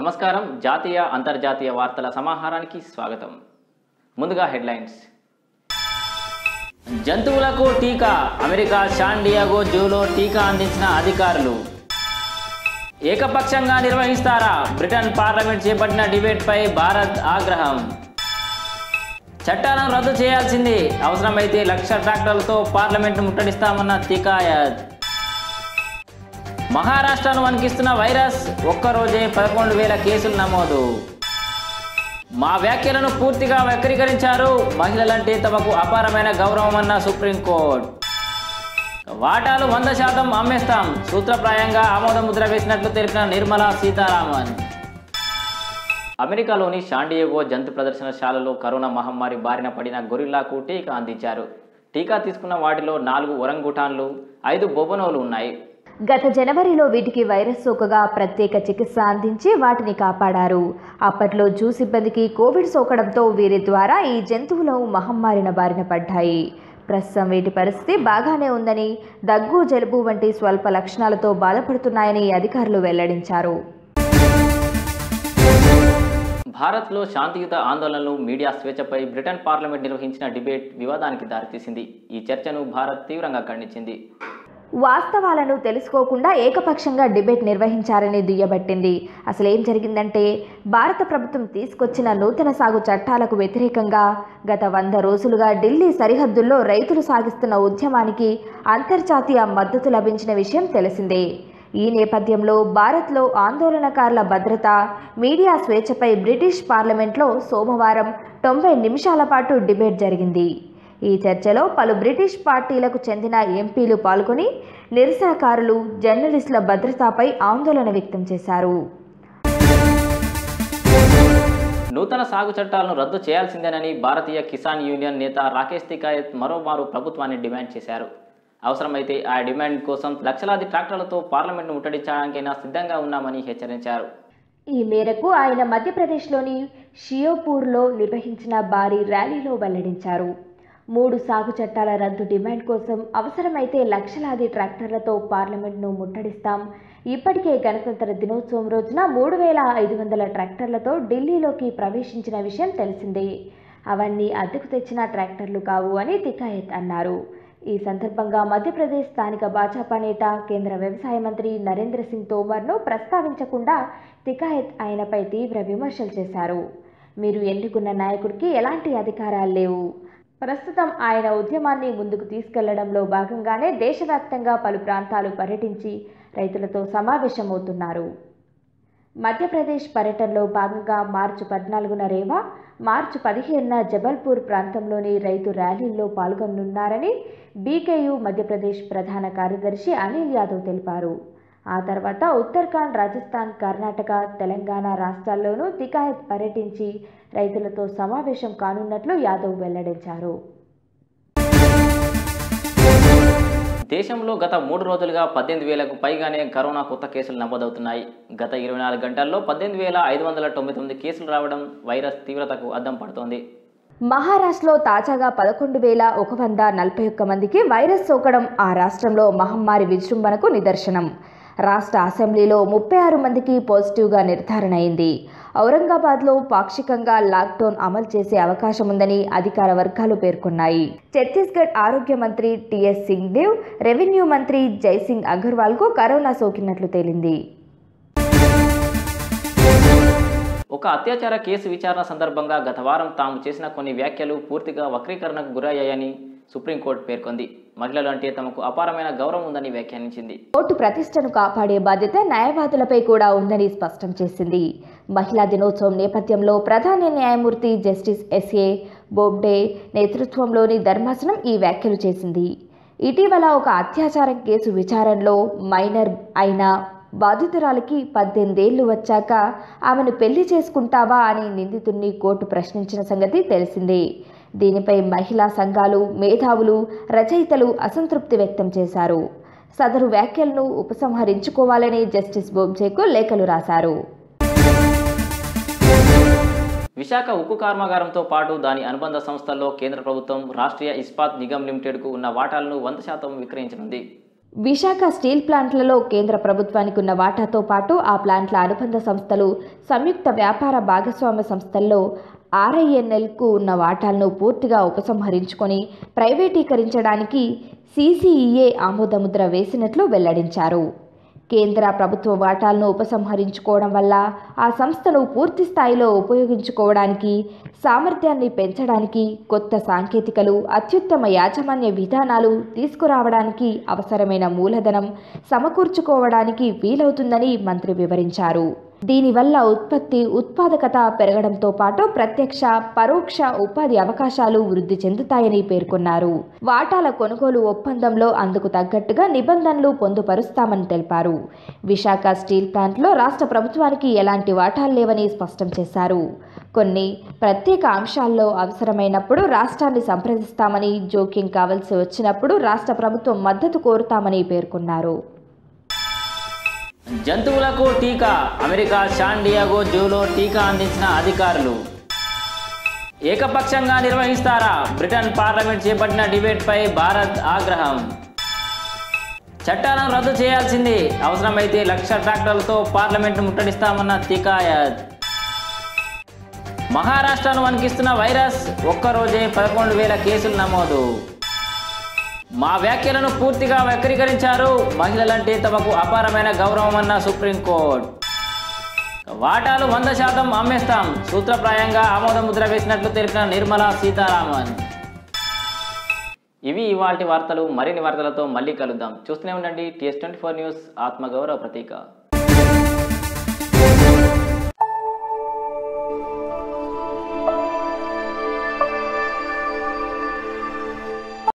నమస్కారం జాతీయ అంతర్జాతీయ వార్తల సమాహారానికి స్వాగతం ముందుగా హెడ్లైన్స్ జంతువులకు టీకా అమెరికా శాన్ డియాగో జూలో టీకా అందించిన అధికారులు ఏకపక్షంగా నిర్వహిస్తారా బ్రిటన్ పార్లమెంట్ చేపట్టిన డిబేట్పై భారత్ ఆగ్రహం చట్టాలను రద్దు చేయాల్సింది అవసరమైతే లక్ష ట్రాక్టర్లతో పార్లమెంట్ను ముట్టడిస్తామన్న తికాయత్ మహారాష్ట్రను వణికిస్తున్న వైరస్ ఒక్కరోజే పదకొండు వేల కేసులు నమోదు మా వ్యాఖ్యలను పూర్తిగా వక్రీకరించారు మహిళలంటే తమకు అపారమైన గౌరవం అన్న సుప్రీంకోర్టు వాటాలు వంద శాతం అమ్మేస్తాం సూత్రప్రాయంగా ఆమోద ముద్ర వేసినట్లు తెలిపిన నిర్మలా సీతారామన్ అమెరికాలోని షాండియోగో జంతు ప్రదర్శనశాలలో కరోనా మహమ్మారి బారిన పడిన గొరిల్లాకు టీకా అందించారు టీకా తీసుకున్న వాటిలో నాలుగు ఒరంగుటాన్లు ఐదు బొబనోలు ఉన్నాయి గత జనవరిలో వీటికి వైరస్ సోకగా ప్రత్యేక చికిత్స అందించి వాటిని కాపాడారు అప్పట్లో జూ సిబ్బందికి కోవిడ్ సోకడంతో వీరి ద్వారా ఈ జంతువులు మహమ్మారిన బారిన పడ్డాయి ప్రస్తుతం వీటి పరిస్థితి బాగానే ఉందని దగ్గు జలుబు వంటి స్వల్ప లక్షణాలతో బాధపడుతున్నాయని అధికారులు వెల్లడించారు భారత్లో శాంతియుత ఆందోళనలు మీడియా స్వేచ్ఛపై బ్రిటన్ పార్లమెంట్ నిర్వహించిన డిబేట్ వివాదానికి దారితీసింది ఈ చర్చను భారత్ తీవ్రంగా ఖండించింది వాస్తవాలను తెలుసుకోకుండా ఏకపక్షంగా డిబేట్ నిర్వహించారని దుయ్యబట్టింది అసలు ఏం జరిగిందంటే భారత ప్రభుత్వం తీసుకొచ్చిన నూతన సాగు చట్టాలకు వ్యతిరేకంగా గత వంద రోజులుగా ఢిల్లీ సరిహద్దుల్లో రైతులు సాగిస్తున్న ఉద్యమానికి అంతర్జాతీయ మద్దతు లభించిన విషయం తెలిసిందే ఈ నేపథ్యంలో భారత్లో ఆందోళనకారుల భద్రత మీడియా స్వేచ్ఛపై బ్రిటిష్ పార్లమెంట్లో సోమవారం తొంభై నిమిషాల పాటు డిబేట్ జరిగింది ఈ చర్చలో పలు బ్రిటిష్ పార్టీలకు చెందిన ఎంపీలు పాల్గొని నిరసనకారులు జర్నలిస్టుల భద్రతపై ఆందోళన వ్యక్తం చేశారు నూతన సాగు చట్టాలను రద్దు చేయాల్సిందేనని భారతీయ కిసాన్ యూనియన్ నేత రాకేష్ తికాయత్ మరోమారు ప్రభుత్వాన్ని డిమాండ్ చేశారు అవసరమైతే ఆ డిమాండ్ కోసం లక్షలాది ట్రాక్టర్లతో పార్లమెంట్ను ముట్టడించడానికైనా సిద్ధంగా ఉన్నామని హెచ్చరించారు ఈ మేరకు ఆయన మధ్యప్రదేశ్లోని షియోపూర్లో నిర్వహించిన భారీ ర్యాలీలో వెల్లడించారు మూడు సాగు చట్టాల రద్దు డిమాండ్ కోసం అవసరమైతే లక్షలాది ట్రాక్టర్లతో పార్లమెంట్ను ముట్టడిస్తాం ఇప్పటికే గణతంత్ర దినోత్సవం రోజున మూడు వేల ఐదు వందల ట్రాక్టర్లతో ఢిల్లీలోకి ప్రవేశించిన విషయం తెలిసిందే అవన్నీ అద్దెకు తెచ్చిన ట్రాక్టర్లు కావు అని తికాయత్ అన్నారు ఈ సందర్భంగా మధ్యప్రదేశ్ స్థానిక భాజపా నేత కేంద్ర వ్యవసాయ మంత్రి నరేంద్ర సింగ్ తోమర్ను ప్రస్తావించకుండా తికాయత్ ఆయనపై తీవ్ర విమర్శలు చేశారు మీరు ఎన్నుకున్న నాయకుడికి ఎలాంటి అధికారాలు లేవు ప్రస్తుతం ఆయన ఉద్యమాన్ని ముందుకు తీసుకెళ్లడంలో భాగంగానే దేశవ్యాప్తంగా పలు ప్రాంతాలు పర్యటించి రైతులతో సమావేశమవుతున్నారు మధ్యప్రదేశ్ పర్యటనలో భాగంగా మార్చి పద్నాలుగున రేవా మార్చి పదిహేనున జబల్పూర్ ప్రాంతంలోని రైతు ర్యాలీల్లో పాల్గొనున్నారని బీకేయూ మధ్యప్రదేశ్ ప్రధాన కార్యదర్శి అనిల్ యాదవ్ తెలిపారు ఆ తర్వాత ఉత్తరాఖండ్ రాజస్థాన్ కర్ణాటక తెలంగాణ రాష్ట్రాల్లోనూ తికాయత్ పర్యటించి రైతులతో సమావేశం కానున్నట్లు యాదవ్ వెల్లడించారు దేశంలో గత మూడు రోజులుగా పద్దెనిమిది వేలకు పైగానే కరోనా కొత్త కేసులు నమోదవుతున్నాయి గత ఇరవై నాలుగు గంటల్లో పద్దెనిమిది వేల ఐదు వందల తొంభై తొమ్మిది కేసులు రావడం వైరస్ తీవ్రతకు అద్దం పడుతోంది మహారాష్ట్రలో తాజాగా పదకొండు వేల ఒక వంద నలభై ఒక్క మందికి వైరస్ సోకడం ఆ రాష్ట్రంలో మహమ్మారి విజృంభణకు నిదర్శనం రాష్ట్ర అసెంబ్లీలో ముప్పై ఆరు మందికి పాజిటివ్గా నిర్ధారణ అయింది ఔరంగాబాద్లో పాక్షికంగా లాక్డౌన్ అమలు చేసే అవకాశం ఉందని అధికార వర్గాలు పేర్కొన్నాయి ఛత్తీస్గఢ్ ఆరోగ్య మంత్రి టిఎస్ సింగ్ దేవ్ రెవెన్యూ మంత్రి జైసింగ్ అగర్వాల్కు కరోనా సోకినట్లు తేలింది ఒక అత్యాచార కేసు విచారణ సందర్భంగా గత వారం తాము చేసిన కొన్ని వ్యాఖ్యలు పూర్తిగా వక్రీకరణకు గురయ్యాయని సుప్రీంకోర్టు పేర్కొంది మహిళలు అంటే తమకు అపారమైన గౌరవం ఉందని వ్యాఖ్యానించింది కోర్టు ప్రతిష్టను కాపాడే బాధ్యత న్యాయవాదులపై కూడా ఉందని స్పష్టం చేసింది మహిళా దినోత్సవం నేపథ్యంలో ప్రధాన న్యాయమూర్తి జస్టిస్ ఎస్ఏ బోబ్డే నేతృత్వంలోని ధర్మాసనం ఈ వ్యాఖ్యలు చేసింది ఇటీవల ఒక అత్యాచారం కేసు విచారణలో మైనర్ అయిన బాధితురాలికి పద్దెనిమిదేళ్లు వచ్చాక ఆమెను పెళ్లి చేసుకుంటావా అని నిందితుడిని కోర్టు ప్రశ్నించిన సంగతి తెలిసిందే దీనిపై మహిళా సంఘాలు మేధావులు రచయితలు అసంతృప్తి వ్యక్తం చేశారు సదరు వ్యాఖ్యలను ఉపసంహరించుకోవాలని జస్టిస్ బోబ్జేకు లేఖలు రాశారు విశాఖ ఉక్కు కర్మాగారంతో పాటు దాని అనుబంధ సంస్థల్లో కేంద్ర ప్రభుత్వం రాష్ట్రీయ ఇస్పాత్ నిగమ్ లిమిటెడ్కు ఉన్న వాటాలను వంద శాతం విక్రయించనుంది విశాఖ స్టీల్ ప్లాంట్లలో కేంద్ర ప్రభుత్వానికి ఉన్న వాటాతో పాటు ఆ ప్లాంట్ల అనుబంధ సంస్థలు సంయుక్త వ్యాపార భాగస్వామ్య సంస్థల్లో ఆర్ఐఎన్ఎల్కు ఉన్న వాటాలను పూర్తిగా ఉపసంహరించుకొని ప్రైవేటీకరించడానికి సీసీఈఏ ఆమోదముద్ర వేసినట్లు వెల్లడించారు కేంద్ర ప్రభుత్వ వాటాలను ఉపసంహరించుకోవడం వల్ల ఆ సంస్థను పూర్తి స్థాయిలో ఉపయోగించుకోవడానికి సామర్థ్యాన్ని పెంచడానికి కొత్త సాంకేతికలు అత్యుత్తమ యాజమాన్య విధానాలు తీసుకురావడానికి అవసరమైన మూలధనం సమకూర్చుకోవడానికి వీలవుతుందని మంత్రి వివరించారు దీనివల్ల ఉత్పత్తి ఉత్పాదకత పెరగడంతో పాటు ప్రత్యక్ష పరోక్ష ఉపాధి అవకాశాలు వృద్ధి చెందుతాయని పేర్కొన్నారు వాటాల కొనుగోలు ఒప్పందంలో అందుకు తగ్గట్టుగా నిబంధనలు పొందుపరుస్తామని తెలిపారు విశాఖ స్టీల్ ప్లాంట్లో రాష్ట్ర ప్రభుత్వానికి ఎలాంటి వాటాలు లేవని స్పష్టం చేశారు కొన్ని ప్రత్యేక అంశాల్లో అవసరమైనప్పుడు రాష్ట్రాన్ని సంప్రదిస్తామని జోక్యం కావాల్సి వచ్చినప్పుడు రాష్ట్ర ప్రభుత్వం మద్దతు కోరుతామని పేర్కొన్నారు జంతువులకు టీకా అమెరికా శాన్ డియాగో జూలో టీకా అందించిన అధికారులు ఏకపక్షంగా నిర్వహిస్తారా బ్రిటన్ పార్లమెంట్ చేపట్టిన డిబేట్పై భారత్ ఆగ్రహం చట్టాలను రద్దు చేయాల్సింది అవసరమైతే లక్ష ట్రాక్టర్లతో పార్లమెంట్ ముట్టడిస్తామన్న తికాయత్ మహారాష్ట్రను వణికిస్తున్న వైరస్ ఒక్కరోజే పదకొండు వేల కేసులు నమోదు మా వ్యాఖ్యలను పూర్తిగా వక్రీకరించారు మహిళలంటే తమకు అపారమైన గౌరవమన్న సుప్రీంకోర్టు వాటాలు వంద శాతం అమ్మేస్తాం సూత్రప్రాయంగా ఆమోద ముద్ర వేసినట్లు తెలిపిన నిర్మలా సీతారామన్ ఇవి ఇవాటి వార్తలు మరిన్ని వార్తలతో మళ్ళీ కలుద్దాం చూస్తూనే ఉండండి టీఎస్ ట్వంటీ ఫోర్ న్యూస్ ఆత్మగౌరవ ప్రతీక